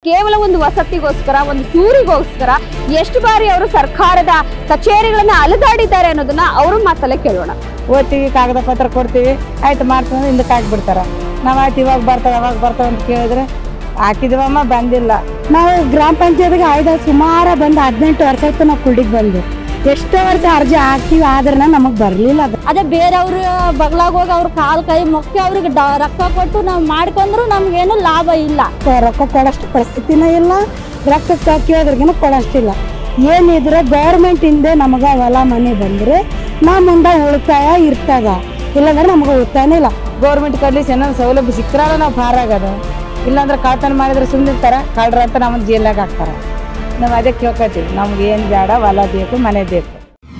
ಕೇವಲ ಒಂದು ವಸತಿಗೋಸ್ಕರ ಒಂದು ಸೂರಿಗೋಸ್ಕರ ಎಷ್ಟು ಬಾರಿ ಅವರು ಸರ್ಕಾರದ ಕಚೇರಿಗಳನ್ನ ಅಲೆದಾಡಿದ್ದಾರೆ ಅನ್ನೋದನ್ನ ಅವ್ರ ಮಾತಲ್ಲೇ ಕೇಳೋಣ ಓದ್ತೀವಿ ಕಾಗದ ಪತ್ರ ಕೊಡ್ತೀವಿ ಆಯ್ತು ಮಾಡ್ತೀವಿ ಅಂದ್ರೆ ಹಿಂದಕ್ಕೆ ಹಾಕ್ಬಿಡ್ತಾರೆ ನಾವು ಆಯ್ತು ಇವಾಗ ಬರ್ತಾವೆ ಅವಾಗ ಬರ್ತಾವೆ ಅಂತ ಕೇಳಿದ್ರೆ ಹಾಕಿದ್ವಮ್ಮ ಬಂದಿಲ್ಲ ನಾವು ಗ್ರಾಮ ಪಂಚಾಯತ್ಗೆ ಆಯ್ದ ಸುಮಾರು ಬಂದು ಹದಿನೆಂಟು ವರ್ಷ ಆಯ್ತು ನಾವು ಕುಲ್ಡಿಗೆ ಬಂದು ಎಷ್ಟೋ ವರ್ಷ ಅರ್ಜಿ ಹಾಕ್ತೀವಿ ಆದ್ರೆ ನಮಗೆ ಬರಲಿಲ್ಲ ಅದು ಅದೇ ಬೇರೆಯವ್ರ ಬಗ್ಲಾಗ ಹೋಗಿ ಅವ್ರ ಕಾಲ್ ಕೈ ಮೊಕ್ಕಿ ಅವ್ರಿಗೆ ಡ ರೊಕ್ಕ ಕೊಟ್ಟು ನಾವು ಮಾಡ್ಕೊಂಡ್ರು ನಮ್ಗೇನು ಲಾಭ ಇಲ್ಲ ಕ- ರೊಕ್ಕ ಕೊಡೋಷ್ಟು ಪರಿಸ್ಥಿತಿನೂ ಇಲ್ಲ ರೊಕ್ಕ ಕೇಳಿದ್ರಿಗಿನ ಕೊಡೋಷ್ಟಿಲ್ಲ ಏನಿದ್ರೆ ಗೌರ್ಮೆಂಟ್ ಹಿಂದೆ ನಮಗೆ ಹೊಲ ಮನೆ ಬಂದರೆ ನಮ್ಮ ಮುಂದೆ ಉಳಿತಾಯ ಇರ್ತದ ಇಲ್ಲಾಂದ್ರೆ ನಮಗೆ ಉಳಿತಾಯನೇ ಇಲ್ಲ ಗೌರ್ಮೆಂಟ್ ಕಡ್ಲಿಸಿ ಏನೋ ಸೌಲಭ್ಯ ಸಿಕ್ಕರಲ್ಲ ನಾವು ಪಾರಾಗದು ಇಲ್ಲಾಂದ್ರೆ ಕಳ್ತನ ಮಾಡಿದ್ರೆ ಸುಮ್ಮನೆ ಇರ್ತಾರೆ ಕಳ್ರ ಅಂತ ನಮ್ಮನ್ನು ಜೈಲಾಗ ಹಾಕ್ತಾರೆ ನಾವು ಅದೇ ಕೇಳ್ಕೊತೀವಿ ನಮ್ಗೆ ಏನು ಬೇಡ ಹೊಲ ಬೇಕು ಮನೆ ಬೇಕು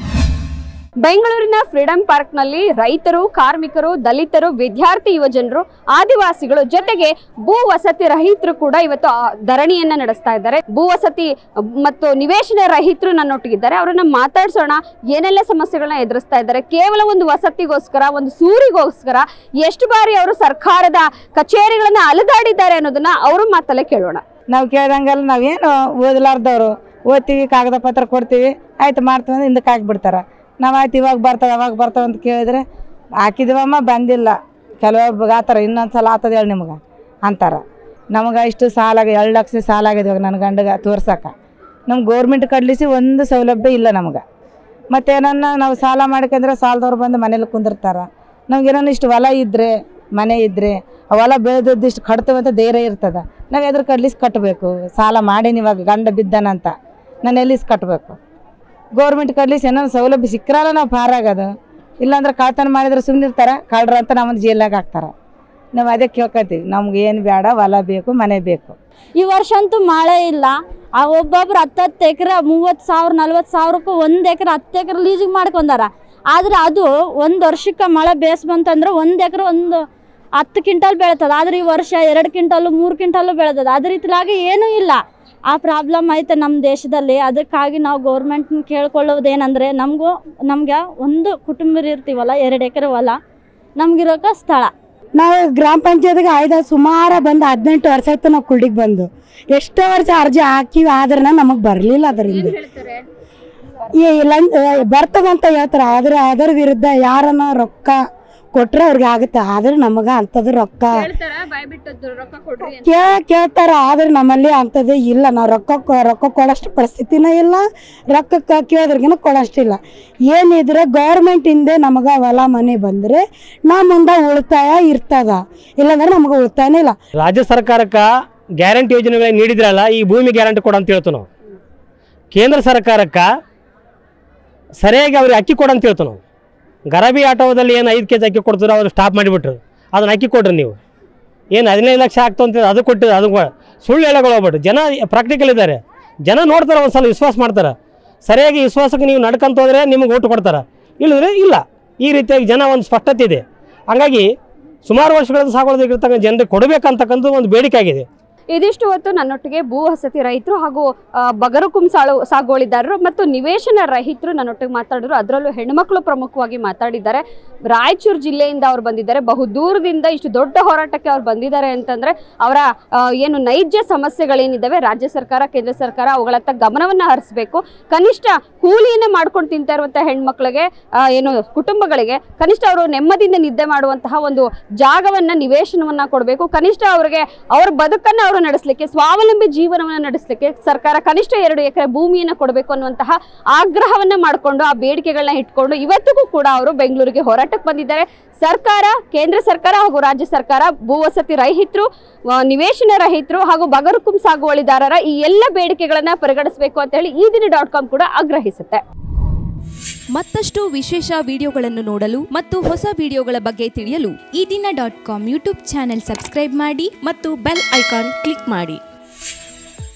ಬೆಂಗಳೂರಿನ ಫ್ರೀಡಂ ಪಾರ್ಕ್ ನಲ್ಲಿ ರೈತರು ಕಾರ್ಮಿಕರು ದಲಿತರು ವಿದ್ಯಾರ್ಥಿ ಯುವಜನರು ಆದಿವಾಸಿಗಳು ಜೊತೆಗೆ ಭೂ ವಸತಿ ರಹಿತರು ಕೂಡ ಇವತ್ತು ಆ ಧರಣಿಯನ್ನ ನಡೆಸ್ತಾ ಇದ್ದಾರೆ ಭೂ ವಸತಿ ಮತ್ತು ನಿವೇಶನ ರಹಿತರು ನನ್ನೊಟ್ಟಿಗಿದ್ದಾರೆ ಅವರನ್ನ ಮಾತಾಡ್ಸೋಣ ಏನೆಲ್ಲ ಸಮಸ್ಯೆಗಳನ್ನ ಎದುರಿಸ್ತಾ ಇದ್ದಾರೆ ಕೇವಲ ಒಂದು ವಸತಿಗೋಸ್ಕರ ಒಂದು ಸೂರಿಗೋಸ್ಕರ ಎಷ್ಟು ಬಾರಿ ಅವರು ಸರ್ಕಾರದ ಕಚೇರಿಗಳನ್ನ ಅಲೆದಾಡಿದ್ದಾರೆ ಅನ್ನೋದನ್ನ ಅವ್ರ ಮಾತಲ್ಲೇ ಕೇಳೋಣ ನಾವು ಕೇಳ್ದಂಗೆಲ್ಲ ನಾವೇನು ಓದಲಾರ್ದವ್ರು ಓದ್ತೀವಿ ಕಾಗದ ಪತ್ರ ಕೊಡ್ತೀವಿ ಆಯ್ತು ಮಾಡ್ತೀವಿ ಅಂದ್ರೆ ಹಿಂದಕ್ಕೆ ಹಾಕ್ಬಿಡ್ತಾರೆ ನಾವು ಆಯ್ತು ಇವಾಗ ಬರ್ತಾವೆ ಅವಾಗ ಬರ್ತಾವೆ ಅಂತ ಕೇಳಿದ್ರೆ ಹಾಕಿದ್ವಮ್ಮ ಬಂದಿಲ್ಲ ಕೆಲವೊಬ್ಬ ಆತರ ಇನ್ನೊಂದು ಸಲ ಆತದ ಹೇಳಿ ನಿಮ್ಗೆ ಅಂತಾರೆ ನಮಗೆ ಇಷ್ಟು ಸಾಲ ಆಗಿ ಎರಡು ಲಕ್ಷ ಸಾಲ ಆಗಿದೆ ಇವಾಗ ನನ್ನ ಗಂಡಗೆ ತೋರ್ಸಕ್ಕೆ ನಮ್ಗೆ ಗೋರ್ಮೆಂಟ್ ಕಡ್ಲಿಸಿ ಒಂದು ಸೌಲಭ್ಯ ಇಲ್ಲ ನಮ್ಗೆ ಮತ್ತು ಏನನ್ನ ನಾವು ಸಾಲ ಮಾಡ್ಕೊಂಡ್ರೆ ಸಾಲದವ್ರು ಬಂದು ಮನೇಲಿ ಕುಂದಿರ್ತಾರೆ ನಮ್ಗೆ ಏನನ್ನ ಇಷ್ಟು ಹೊಲ ಇದ್ದರೆ ಮನೆ ಇದ್ದರೆ ಆ ಹೊಲ ಬೆಳೆದದ್ದು ಇಷ್ಟು ಕಟ್ತೇವೆ ಅಂತ ಧೈರ್ಯ ಇರ್ತದೆ ನಾವು ಎದ್ರ ಕಡ್ಲಿಸಿ ಕಟ್ಟಬೇಕು ಸಾಲ ಮಾಡೀನಿ ಇವಾಗ ಗಂಡ ಬಿದ್ದಾನಂತ ನಾನು ಎಲ್ಲಿಸ್ ಕಟ್ಟಬೇಕು ಗೌರ್ಮೆಂಟ್ ಕಡ್ಲಿಸಿ ಏನೋ ಸೌಲಭ್ಯ ಸಿಕ್ಕರಲ್ಲ ನಾವು ಪಾರಾಗೋದು ಇಲ್ಲಾಂದ್ರೆ ಕಳ್ತನ ಮಾಡಿದ್ರೆ ಸುಮ್ಮನೆ ಇರ್ತಾರೆ ಕಳ್ರ ಅಂತ ನಮ್ಮನ್ನು ಜೈಲಾಗ ಹಾಕ್ತಾರೆ ನಾವು ಅದೇ ಕೇಳ್ಕೊತೀವಿ ನಮ್ಗೆ ಏನು ಬೇಡ ಹೊಲ ಬೇಕು ಮನೆ ಬೇಕು ಈ ವರ್ಷ ಅಂತೂ ಮಳೆ ಇಲ್ಲ ಆ ಒಬ್ಬೊಬ್ರು ಹತ್ತತ್ತು ಎಕರೆ ಮೂವತ್ತು ಸಾವಿರ ನಲ್ವತ್ತು ಸಾವಿರಕ್ಕೂ ಒಂದು ಎಕರೆ ಹತ್ತು ಎಕರೆ ಲೀಸಿಗೆ ಮಾಡ್ಕೊಂಡಾರ ಆದ್ರೆ ಅದು ಒಂದು ವರ್ಷಕ್ಕೆ ಮಳೆ ಬೇಸ್ ಬಂತಂದ್ರೆ ಒಂದು ಎಕರೆ ಒಂದು ಹತ್ತು ಕ್ವಿಂಟಲ್ ಬೆಳತದ ಆದ್ರೆ ಈ ವರ್ಷ ಎರಡು ಕ್ವಿಂಟಲು ಮೂರು ಕ್ವಿಂಟಲು ಬೆಳೆದದ ಅದೇ ರೀತಿಲಾಗಿ ಏನೂ ಇಲ್ಲ ಆ ಪ್ರಾಬ್ಲಮ್ ಐತೆ ನಮ್ಮ ದೇಶದಲ್ಲಿ ಅದಕ್ಕಾಗಿ ನಾವು ಗೌರ್ಮೆಂಟ್ನ ಕೇಳ್ಕೊಳ್ಳೋದೇನೆಂದರೆ ನಮಗೂ ನಮ್ಗೆ ಒಂದು ಕುಟುಂಬ ಇರ್ತೀವಲ್ಲ ಎರಡು ಎಕರೆ ಹೊಲ ನಮ್ಗಿರೋಕೆ ಸ್ಥಳ ನಾವು ಗ್ರಾಮ ಪಂಚಾಯತ್ಗೆ ಆಯ್ದ ಸುಮಾರು ಬಂದು ಹದಿನೆಂಟು ವರ್ಷ ಆಯ್ತು ನಾವು ಕುಲ್ಡಿಗೆ ಬಂದು ಎಷ್ಟೋ ವರ್ಷ ಅರ್ಜಿ ಹಾಕಿವಿ ಆದ್ರೆ ನಮಗೆ ಬರಲಿಲ್ಲ ಅದರಿಂದ ಈ ಇಲ್ಲ ಬರ್ತದಂತ ಹೇಳ್ತಾರೆ ಆದ್ರೆ ಅದರ ವಿರುದ್ಧ ಯಾರನ್ನ ರೊಕ್ಕ ಕೊಟ್ರೆ ಅವ್ರಿಗೆ ಆಗುತ್ತೆ ಆದ್ರೆ ನಮಗೆ ಅಂಥದ್ದು ರೊಕ್ಕ ಕೇ ಕೇಳ್ತಾರ ಆದ್ರೆ ನಮ್ಮಲ್ಲಿ ಅಂಥದ್ದು ಇಲ್ಲ ನಾವು ರೊಕ್ಕ ಕೊ- ರೊಕ್ಕ ಕೊಡೋಷ್ಟು ಪರಿಸ್ಥಿತಿನೇ ಇಲ್ಲ ರೊಕ್ಕ ಕೇಳಿದ್ರಿಗಿನ ಕೊಡೋಷ್ಟಿಲ್ಲ ಏನಿದ್ರೆ ಗೌರ್ಮೆಂಟ್ ಹಿಂದೆ ನಮಗೆ ಹೊಲ ಮನೆ ಬಂದರೆ ನಮ್ಮ ಮುಂದೆ ಉಳಿತಾಯ ಇರ್ತದ ಇಲ್ಲಾಂದ್ರೆ ನಮಗೆ ಉಳಿತಾಯನೇ ಇಲ್ಲ ರಾಜ್ಯ ಸರ್ಕಾರಕ್ಕೆ ಗ್ಯಾರಂಟಿ ಯೋಜನೆಗಳನ್ನ ನೀಡಿದ್ರಲ್ಲ ಈ ಭೂಮಿ ಗ್ಯಾರಂಟಿ ಕೊಡು ಅಂತ ಹೇಳ್ತು ನಾವು ಕೇಂದ್ರ ಸರ್ಕಾರಕ್ಕೆ ಸರಿಯಾಗಿ ಅವ್ರಿಗೆ ಅಕ್ಕಿ ಕೊಡು ಅಂತ ಹೇಳ್ತು ನಾವು ಗರಬಿ ಆಟೋದಲ್ಲಿ ಏನು ಐದು ಕೆ ಜಿ ಅಕ್ಕಿ ಕೊಡ್ತಾರೆ ಅವ್ರು ಸ್ಟಾಪ್ ಮಾಡಿಬಿಟ್ರು ಅದನ್ನ ಅಕ್ಕಿ ಕೊಡ್ರಿ ನೀವು ಏನು ಹದಿನೈದು ಲಕ್ಷ ಆಗ್ತು ಅಂತ ಅದು ಕೊಟ್ಟಿದ್ದು ಅದು ಕೊ- ಸುಳ್ಳು ಹೇಳಗಳು ಹೋಗ್ಬಿಟ್ಟು ಜನ ಪ್ರಾಕ್ಟಿಕಲ್ ಇದ್ದಾರೆ ಜನ ನೋಡ್ತಾರೆ ಒಂದು ಸಲ ವಿಶ್ವಾಸ ಮಾಡ್ತಾರೆ ಸರಿಯಾಗಿ ವಿಶ್ವಾಸಕ್ಕೆ ನೀವು ನಡ್ಕೊಂತ ಹೋದ್ರೆ ನಿಮಗೆ ಓಟು ಕೊಡ್ತಾರೆ ಇಲ್ಲದ್ರೆ ಇಲ್ಲ ಈ ರೀತಿಯಾಗಿ ಜನ ಒಂದು ಸ್ಪಷ್ಟತೆ ಇದೆ ಹಂಗಾಗಿ ಸುಮಾರು ವರ್ಷಗಳಿಂದ ಸಾಗೋದಕ್ಕಿರ್ತಕ್ಕಂಥ ಜನರಿಗೆ ಕೊಡಬೇಕಂತಕ್ಕಂಥ ಒಂದು ಬೇಡಿಕೆ ಆಗಿದೆ ಇದಿಷ್ಟು ಹೊತ್ತು ನನ್ನೊಟ್ಟಿಗೆ ಭೂ ವಸತಿ ರೈತರು ಹಾಗೂ ಆ, ಬಗರುಕುಂ ಸಾಳು ಸಾಗುವಳಿದಾರರು ಮತ್ತು ನಿವೇಶನ ರಹಿತರು ನನ್ನೊಟ್ಟಿಗೆ ಮಾತಾಡಿದ್ರು ಅದರಲ್ಲೂ ಹೆಣ್ಮಕ್ಳು ಪ್ರಮುಖವಾಗಿ ಮಾತಾಡಿದ್ದಾರೆ ರಾಯಚೂರು ಜಿಲ್ಲೆಯಿಂದ ಅವ್ರು ಬಂದಿದ್ದಾರೆ ಬಹು ದೂರದಿಂದ ಇಷ್ಟು ದೊಡ್ಡ ಹೋರಾಟಕ್ಕೆ ಅವ್ರು ಬಂದಿದ್ದಾರೆ ಅಂತಂದ್ರೆ ಅವರ ಆ, ಏನು ನೈಜ ಸಮಸ್ಯೆಗಳೇನಿದ್ದಾವೆ ರಾಜ್ಯ ಸರ್ಕಾರ ಕೇಂದ್ರ ಸರ್ಕಾರ ಅವುಗಳತ್ತ ಗಮನವನ್ನ ಹರಿಸಬೇಕು ಕನಿಷ್ಠ ಕೂಲಿಯನ್ನ ಮಾಡ್ಕೊಂಡು ತಿಂತಾ ಇರುವಂತಹ ಹೆಣ್ಮಕ್ಳಿಗೆ ಆ, ಏನು ಕುಟುಂಬಗಳಿಗೆ ಕನಿಷ್ಠ ಅವರು ನೆಮ್ಮದಿಯಿಂದ ನಿದ್ದೆ ಮಾಡುವಂತಹ ಒಂದು ಜಾಗವನ್ನ ನಿವೇಶನವನ್ನ ಕೊಡಬೇಕು ಕನಿಷ್ಠ ಅವರಿಗೆ ಅವ್ರ ಬದುಕನ್ನ ಅವರು ನಡೆಸಲಿಕ್ಕೆ ಸ್ವಾವಲಂಬಿ ಜೀವನವನ್ನ ನಡೆಸಲಿಕ್ಕೆ ಸರ್ಕಾರ ಕನಿಷ್ಠ ಎರಡು ಎಕರೆ ಭೂಮಿಯನ್ನ ಕೊಡಬೇಕು ಅನ್ನುವಂತಹ ಆಗ್ರಹವನ್ನ ಮಾಡಿಕೊಂಡು ಆ ಬೇಡಿಕೆಗಳನ್ನ ಇಟ್ಕೊಂಡು ಇವತ್ತಿಗೂ ಕೂಡ ಅವರು ಬೆಂಗಳೂರಿಗೆ ಹೋರಾಟಕ್ಕೆ ಬಂದಿದ್ದಾರೆ ಸರ್ಕಾರ ಕೇಂದ್ರ ಸರ್ಕಾರ ಹಾಗೂ ರಾಜ್ಯ ಸರ್ಕಾರ ಭೂವಸತಿ ರಹಿತರು ಆ, ನಿವೇಶನ ರಹಿತರು ಹಾಗೂ ಬಗರುಕುಂ ಸಾಗುವಳಿದಾರರ ಈ ಎಲ್ಲ ಬೇಡಿಕೆಗಳನ್ನ ಪರಿಗಣಿಸಬೇಕು ಅಂತ ಹೇಳಿ ಈ ದಿನ ಡಾಟ್ ಕಾಮ್ ಕೂಡ ಆಗ್ರಹಿಸುತ್ತೆ ಮತ್ತಷ್ಟು ವಿಶೇಷ ವಿಡಿಯೋಗಳನ್ನು ನೋಡಲು ಮತ್ತು ಹೊಸ ವಿಡಿಯೋಗಳ ಬಗ್ಗೆ ತಿಳಿಯಲು Ee Dina dot com YouTube channel subscribe ಮಾಡಿ ಮತ್ತು ಬೆಲ್ ಐಕಾನ್ ಕ್ಲಿಕ್ ಮಾಡಿ